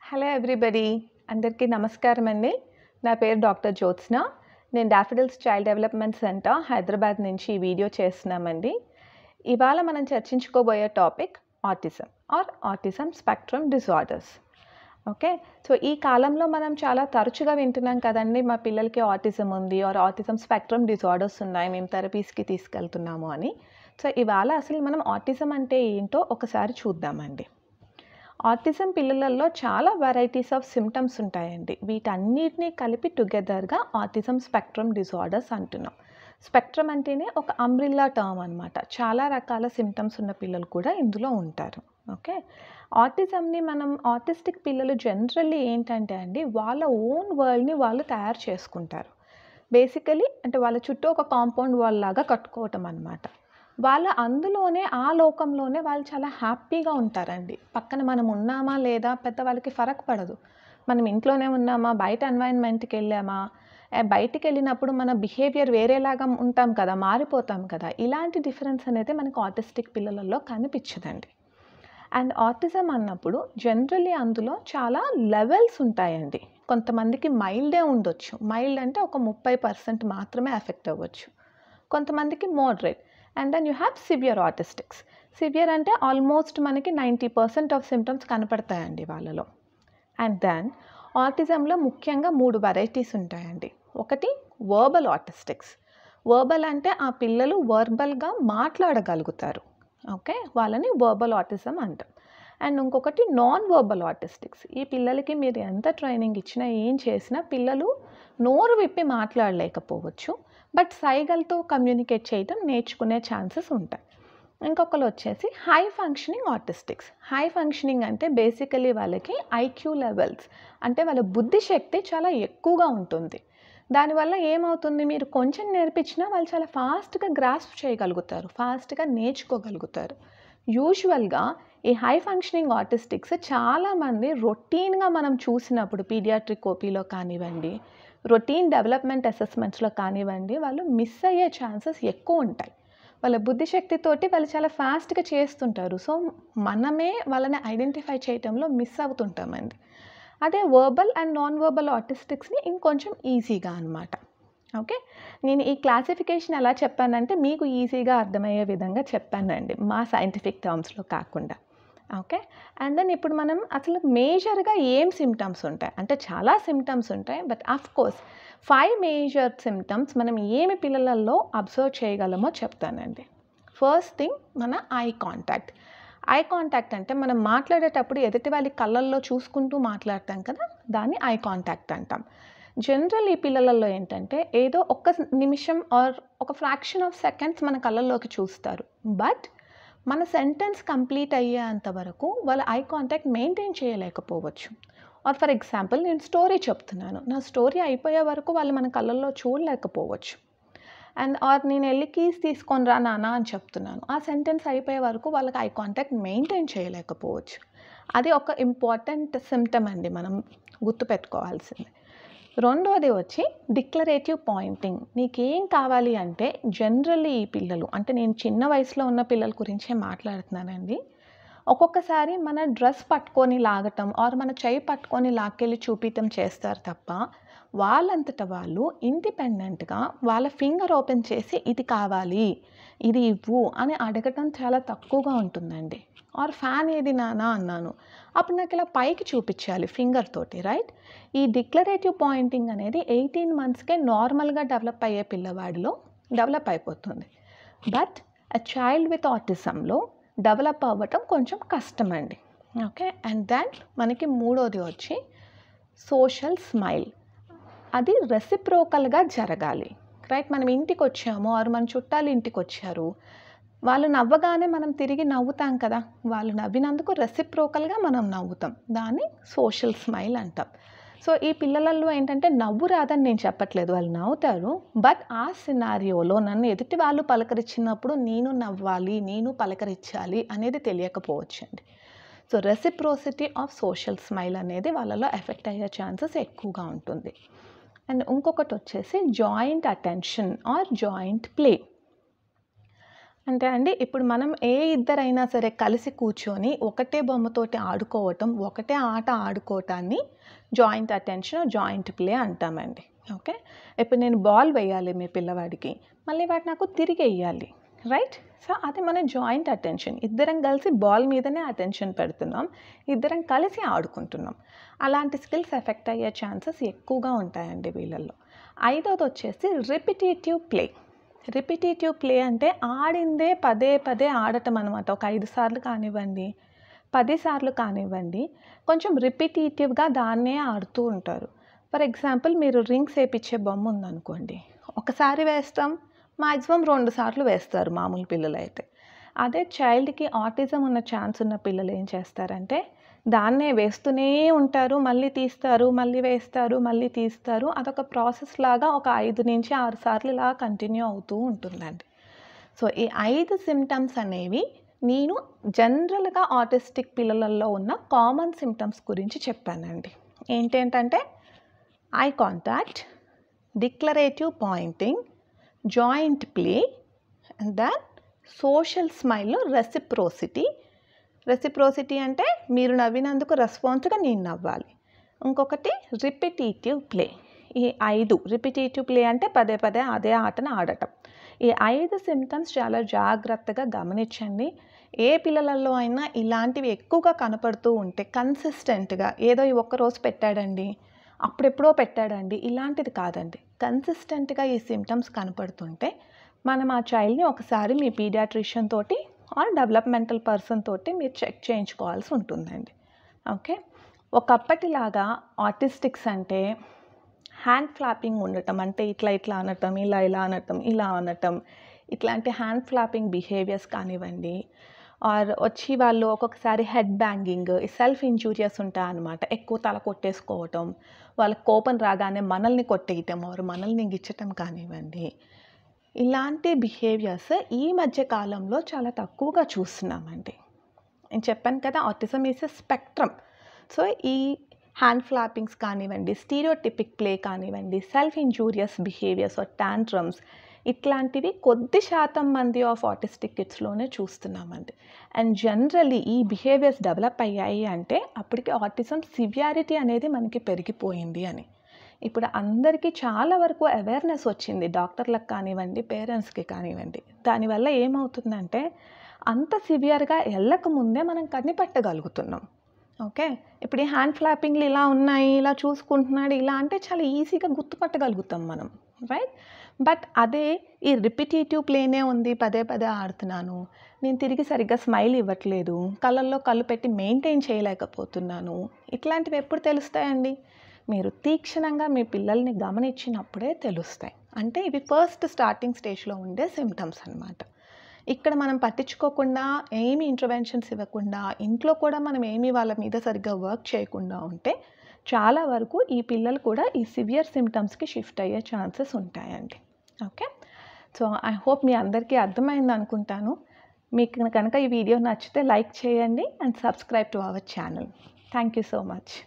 hello everybody అందరికీ నమస్కారం అండి నా పేరు డాక్టర్ జ్యోత్స్న నేను Daffodils child development centre Hyderabad నుంచి ఈ వీడియో చేస్తున్నామండి ఇవాళ మనం చర్చించుకోబోయే topic autism or autism spectrum disorders okay so ఈ కాలంలో మనం చాలా తరచుగా వింటున్నాం కదండి మా పిల్లలకి ఆటిజం ఉంది ఆర్ ఆటిజం స్పెక్ట్రమ్ డిజార్డర్స్ ఉన్నాయి మేము థెరపీస్కి తీసుకెళ్తున్నాము అని సో ఇవాళ అసలు మనం ఆటిజం అంటే ఏంటో ఒకసారి చూద్దామండి ఆటిజం పిల్లలలో చాలా వెరైటీస్ ఆఫ్ సిమ్టమ్స్ ఉంటాయండి వీటన్నిటినీ కలిపి టుగెదర్గా ఆటిజం స్పెక్ట్రమ్ డిజార్డర్స్ అంటున్నాం స్పెక్ట్రమ్ అంటేనే ఒక అంబ్రిల్లా టర్మ్ అనమాట చాలా రకాల సిమ్టమ్స్ ఉన్న పిల్లలు కూడా ఇందులో ఉంటారు ఓకే ఆటిజంని మనం ఆటిస్టిక్ పిల్లలు జనరల్లీ ఏంటంటే అండి వాళ్ళ ఓన్ వరల్డ్ని వాళ్ళు తయారు చేసుకుంటారు బేసికలీ అంటే వాళ్ళ చుట్టూ ఒక కాంపౌండ్ వాల్ లాగా కట్టుకోవటం అనమాట వాళ్ళ అందులోనే ఆ లోకంలోనే వాళ్ళు చాలా హ్యాపీగా ఉంటారండి పక్కన మనం ఉన్నామా లేదా పెద్ద వాళ్ళకి ఫరక్ పడదు మనం ఇంట్లోనే ఉన్నామా బయట ఎన్వైరన్మెంట్కి వెళ్ళామా ఏ బయటికి వెళ్ళినప్పుడు మన బిహేవియర్ వేరేలాగా ఉంటాం కదా మారిపోతాం కదా ఇలాంటి డిఫరెన్స్ అనేది మనకు ఆటిస్టిక్ పిల్లలలో కనిపించదండి అండ్ ఆటిజం అన్నప్పుడు జనరలీ అందులో చాలా లెవెల్స్ ఉంటాయండి కొంతమందికి మైల్డే ఉండొచ్చు మైల్డ్ అంటే ఒక ముప్పై పర్సెంట్ మాత్రమే ఎఫెక్ట్ అవ్వచ్చు కొంతమందికి moderate and then you have severe autistics severe అంటే ఆల్మోస్ట్ మనకి నైంటీ పర్సెంట్ ఆఫ్ సిమ్టమ్స్ కనపడతాయండి వాళ్ళలో అండ్ దెన్ ఆటిజంలో ముఖ్యంగా మూడు వెరైటీస్ ఉంటాయండి ఒకటి వర్బల్ ఆటిస్టిక్స్ వర్బల్ అంటే ఆ పిల్లలు వర్బల్గా మాట్లాడగలుగుతారు ఓకే వాళ్ళని వర్బల్ ఆటిజం అంటాం అండ్ ఇంకొకటి నాన్ వర్బల్ ఆటిస్టిక్స్ ఈ పిల్లలకి మీరు ఎంత ట్రైనింగ్ ఇచ్చినా ఏం చేసినా పిల్లలు నోరు విప్పి మాట్లాడలేకపోవచ్చు బట్ సైగలతో కమ్యూనికేట్ చేయడం నేర్చుకునే ఛాన్సెస్ ఉంటాయి ఇంకొకరు వచ్చేసి high functioning autistics high functioning అంటే బేసికలీ వాళ్ళకి ఐక్యూ లెవెల్స్ అంటే వాళ్ళ బుద్ధి శక్తి చాలా ఎక్కువగా ఉంటుంది దానివల్ల ఏమవుతుంది మీరు కొంచెం నేర్పించినా వాళ్ళు చాలా ఫాస్ట్గా గ్రాస్ప్ చేయగలుగుతారు ఫాస్ట్గా నేర్చుకోగలుగుతారు యూజువల్గా ఈ హై ఫంక్షనింగ్ ఆటిస్టిక్స్ చాలామంది రొటీన్గా మనం చూసినప్పుడు పీడియాట్రిక్ ఓపీలో కానివ్వండి రొటీన్ డెవలప్మెంట్ అసెస్మెంట్స్లో కానివ్వండి వాళ్ళు మిస్ అయ్యే ఛాన్సెస్ ఎక్కువ ఉంటాయి వాళ్ళ బుద్ధిశక్తితోటి వాళ్ళు చాలా ఫాస్ట్గా చేస్తుంటారు సో మనమే వాళ్ళని ఐడెంటిఫై చేయటంలో మిస్ అవుతుంటామండి అదే వర్బల్ అండ్ నాన్ వర్బల్ ఆటిస్టిక్స్ని ఇంకొంచెం ఈజీగా అనమాట ఓకే నేను ఈ క్లాసిఫికేషన్ ఎలా చెప్పానంటే మీకు ఈజీగా అర్థమయ్యే విధంగా చెప్పానండి మా సైంటిఫిక్ టర్మ్స్లో కాకుండా ఓకే అండ్ దెన్ ఇప్పుడు మనం అసలు మేజర్గా ఏం సిమ్టమ్స్ ఉంటాయి అంటే చాలా సిమ్టమ్స్ ఉంటాయి but of course five major symptoms మనం ఏమి పిల్లలలో అబ్జర్వ్ చేయగలమో చెప్తానండి ఫస్ట్ థింగ్ మన ఐ కాంటాక్ట్ ఐ కాంటాక్ట్ అంటే మనం మాట్లాడేటప్పుడు ఎదుటి వాళ్ళ కళ్ళల్లో చూసుకుంటూ మాట్లాడతాం కదా దాన్ని ఐ కాంటాక్ట్ అంటాం జనరల్ ఈ పిల్లలలో ఏంటంటే ఏదో ఒక్క నిమిషం ఆర్ ఒక ఫ్రాక్షన్ ఆఫ్ సెకండ్స్ మన కళ్ళల్లోకి చూస్తారు బట్ మన సెంటెన్స్ కంప్లీట్ అయ్యేంత వరకు వాళ్ళ ఐ కాంటాక్ట్ మెయింటైన్ చేయలేకపోవచ్చు ఆర్ ఫర్ ఎగ్జాంపుల్ నేను స్టోరీ చెప్తున్నాను నా స్టోరీ అయిపోయే వరకు వాళ్ళు మన కళ్ళల్లో చూడలేకపోవచ్చు అండ్ ఆర్ నేను వెళ్ళి కీస్ తీసుకొని రా నాన్న అని చెప్తున్నాను ఆ సెంటెన్స్ అయిపోయే వరకు వాళ్ళకి ఐ కాంటాక్ట్ మెయింటైన్ చేయలేకపోవచ్చు అది ఒక ఇంపార్టెంట్ సిమ్టమ్ అండి మనం గుర్తుపెట్టుకోవాల్సింది రెండోది వచ్చి డిక్లరేటివ్ పాయింటింగ్ నీకేం కావాలి అంటే జనరల్లీ ఈ పిల్లలు అంటే నేను చిన్న వయసులో ఉన్న పిల్లల గురించే మాట్లాడుతున్నానండి ఒక్కొక్కసారి మన డ్రెస్ పట్టుకొని లాగటం ఆర్ మన చేయి పట్టుకొని లాక్కెళ్ళి చూపించడం చేస్తారు తప్ప వాళ్ళంతట వాళ్ళు ఇండిపెండెంట్గా వాళ్ళ ఫింగర్ ఓపెన్ చేసి ఇది కావాలి ఇది ఇవ్వు అని అడగటం చాలా తక్కువగా ఉంటుందండి ఆర్ ఫ్యాన్ ఏది నానా అన్నాను అప్పుడు నాకు ఇలా పైకి చూపించాలి ఫింగర్ తోటి రైట్ ఈ డిక్లరేటివ్ పాయింటింగ్ అనేది ఎయిటీన్ మంత్స్కే నార్మల్గా డెవలప్ అయ్యే పిల్లవాడిలో డెవలప్ అయిపోతుంది బట్ అ చైల్డ్ విత్ ఆటిజంలో డెవలప్ అవ్వటం కొంచెం కష్టం అండి ఓకే అండ్ దెన్ మనకి మూడోది వచ్చి సోషల్ స్మైల్ అది రెసిప్రోకల్గా జరగాలి రైట్ మనం ఇంటికి వచ్చాము ఆరు మన చుట్టాలు ఇంటికి వచ్చారు వాళ్ళు నవ్వగానే మనం తిరిగి నవ్వుతాం కదా వాళ్ళు నవ్వినందుకు రెసిప్రోకల్గా మనం నవ్వుతాం దాన్ని సోషల్ స్మైల్ అంటాం సో ఈ పిల్లలలో ఏంటంటే నవ్వు రాదని నేను చెప్పట్లేదు వాళ్ళు నవ్వుతారు బట్ ఆ సినారియోలో నన్ను ఎదుటి వాళ్ళు పలకరించినప్పుడు నేను నవ్వాలి నేను పలకరించాలి అనేది తెలియకపోవచ్చు అండి so reciprocity of social smile అనేది వాళ్ళలో ఎఫెక్ట్ అయ్యే ఛాన్సెస్ ఎక్కువగా ఉంటుంది అండ్ ఇంకొకటి వచ్చేసి joint attention or joint play అంటే అండి ఇప్పుడు మనం ఏ ఇద్దరైనా సరే కలిసి కూర్చొని ఒకటే బొమ్మతోటి ఆడుకోవటం ఒకటే ఆట ఆడుకోవటాన్ని జాయింట్ అటెన్షన్ జాయింట్ ప్లే అంటామండి ఓకే ఇప్పుడు నేను బాల్ వేయాలి మీ పిల్లవాడికి మళ్ళీ వాడు నాకు తిరిగి వేయాలి రైట్ సో అది మన జాయింట్ అటెన్షన్ ఇద్దరం కలిసి బాల్ మీదనే అటెన్షన్ పెడుతున్నాం ఇద్దరం కలిసి ఆడుకుంటున్నాం అలాంటి స్కిల్స్ ఎఫెక్ట్ అయ్యే ఛాన్సెస్ ఎక్కువగా ఉంటాయండి వీళ్ళల్లో ఐదోది వచ్చేసి రిపిటేటివ్ ప్లే రిపిటేటివ్ ప్లే అంటే ఆడిందే పదే పదే ఆడటం అనమాట ఒక ఐదు సార్లు కానివ్వండి పది సార్లు కానివ్వండి కొంచెం రిపిటేటివ్గా దాన్నే ఆడుతూ ఉంటారు ఫర్ ఎగ్జాంపుల్ మీరు రింగ్స్ వేపించే బొమ్మ ఉందనుకోండి ఒకసారి వేస్తాం మ్యాక్సిమం రెండు సార్లు వేస్తారు మామూలు పిల్లలు అయితే అదే చైల్డ్కి ఆటిజం ఉన్న ఛాన్స్ ఉన్న పిల్లలు ఏం చేస్తారంటే దాన్నే వేస్తూనే ఉంటారు మళ్ళీ తీస్తారు మళ్ళీ వేస్తారు మళ్ళీ తీస్తారు అదొక ప్రాసెస్ లాగా ఒక ఐదు నుంచి ఆరు సార్లు ఇలా కంటిన్యూ అవుతూ ఉంటుందండి సో ఈ ఐదు సిమ్టమ్స్ అనేవి నేను జనరల్గా ఆటిస్టిక్ పిల్లలలో ఉన్న కామన్ సిమ్టమ్స్ గురించి చెప్పానండి ఏంటేంటంటే eye contact declarative pointing joint play and then social స్మైల్లో రెసిప్రోసిటీ రెసిప్రోసిటీ అంటే మీరు నవ్వినందుకు రెస్పాన్స్గా నేను నవ్వాలి ఇంకొకటి రిపిటేటివ్ ప్లే ఈ ఐదు రిపిటేటివ్ ప్లే అంటే పదే పదే అదే ఆటను ఆడటం ఈ ఐదు సిమ్టమ్స్ చాలా జాగ్రత్తగా గమనించండి ఏ పిల్లలలో అయినా ఇలాంటివి ఎక్కువగా కనపడుతూ ఉంటే కన్సిస్టెంట్గా ఏదో ఈ ఒక్కరోజు పెట్టాడండి అప్పుడెప్పుడో పెట్టాడండి ఇలాంటిది కాదండి కన్సిస్టెంట్గా ఈ సిమ్టమ్స్ కనపడుతుంటే మనం ఆ చైల్డ్ని ఒకసారి మీ పీడియాట్రిషియన్ తోటి ఆర్ డెవలప్మెంటల్ పర్సన్ తోటి మీరు చెక్ చేయించుకోవాల్సి ఉంటుందండి ఓకే ఒకప్పటిలాగా ఆటిస్టిక్స్ అంటే హ్యాండ్ ఫ్లాపింగ్ ఉండటం అంటే ఇట్లా ఇట్లా అనటం ఇలా ఇలా అనటం ఇలా అనటం ఇట్లాంటి హ్యాండ్ ఫ్లాపింగ్ బిహేవియర్స్ కానివ్వండి ఆర్ వచ్చి వాళ్ళు ఒక్కొక్కసారి హెడ్ బ్యాంగింగ్ సెల్ఫ్ ఇంజూరియస్ ఉంటాయి అనమాట ఎక్కువ తల కొట్టేసుకోవటం వాళ్ళకి కోపం రాగానే మనల్ని కొట్టేయటం ఆర్ మనల్ని గిచ్చటం కానివ్వండి ఇలాంటి బిహేవియర్స్ ఈ మధ్య కాలంలో చాలా తక్కువగా చూస్తున్నామండి నేను చెప్పాను కదా autism is a spectrum so ఈ హ్యాండ్ ఫ్లాపింగ్స్ కానివ్వండి స్టీరియోటిపిక్ ప్లే కానివ్వండి self injurious behaviours or tantrums ఇట్లాంటివి కొద్ది శాతం మంది ఆఫ్ ఆటిస్టిక్ కిడ్స్లోనే చూస్తున్నామండి అండ్ జనరలీ ఈ బిహేవియర్స్ డెవలప్ అయ్యాయి అంటే అప్పటికి ఆటిజం సివియారిటీ అనేది మనకి పెరిగిపోయింది అని ఇప్పుడు అందరికీ చాలా వరకు అవేర్నెస్ వచ్చింది డాక్టర్లకు కానివ్వండి పేరెంట్స్కి కానివ్వండి దానివల్ల ఏమవుతుందంటే అంత సివియర్గా వెళ్ళక ముందే మనం కనిపెట్టగలుగుతున్నాం ఓకే ఇప్పుడు ఈ హ్యాండ్ ఫ్లాపింగ్లు ఇలా ఉన్నాయి ఇలా చూసుకుంటున్నాడు ఇలా అంటే చాలా ఈజీగా గుర్తుపట్టగలుగుతాం మనం రైట్ బట్ అదే ఈ రిపిటేటివ్ ప్లేనే ఉంది పదే పదే ఆడుతున్నాను నేను తిరిగి సరిగ్గా స్మైల్ ఇవ్వట్లేదు కళ్ళల్లో కళ్ళు పెట్టి మెయింటైన్ చేయలేకపోతున్నాను ఇట్లాంటివి ఎప్పుడు తెలుస్తాయండి మీరు తీక్షణంగా మీ పిల్లల్ని గమనించినప్పుడే తెలుస్తాయి అంటే ఇవి ఫస్ట్ స్టార్టింగ్ స్టేజ్లో ఉండే సిమ్టమ్స్ అనమాట ఇక్కడ మనం పట్టించుకోకుండా ఏమి ఇంటర్వెన్షన్స్ ఇవ్వకుండా ఇంట్లో కూడా మనం ఏమీ వాళ్ళ మీద సరిగ్గా వర్క్ చేయకుండా ఉంటే చాలా వరకు ఈ పిల్లలు కూడా ఈ సివియర్ సిమ్టమ్స్కి షిఫ్ట్ అయ్యే ఛాన్సెస్ ఉంటాయండి ఓకే సో ఐ హోప్ మీ అందరికీ అర్థమైంది అనుకుంటాను మీకు కనుక ఈ వీడియో నచ్చితే లైక్ చేయండి and subscribe to our channel thank you so much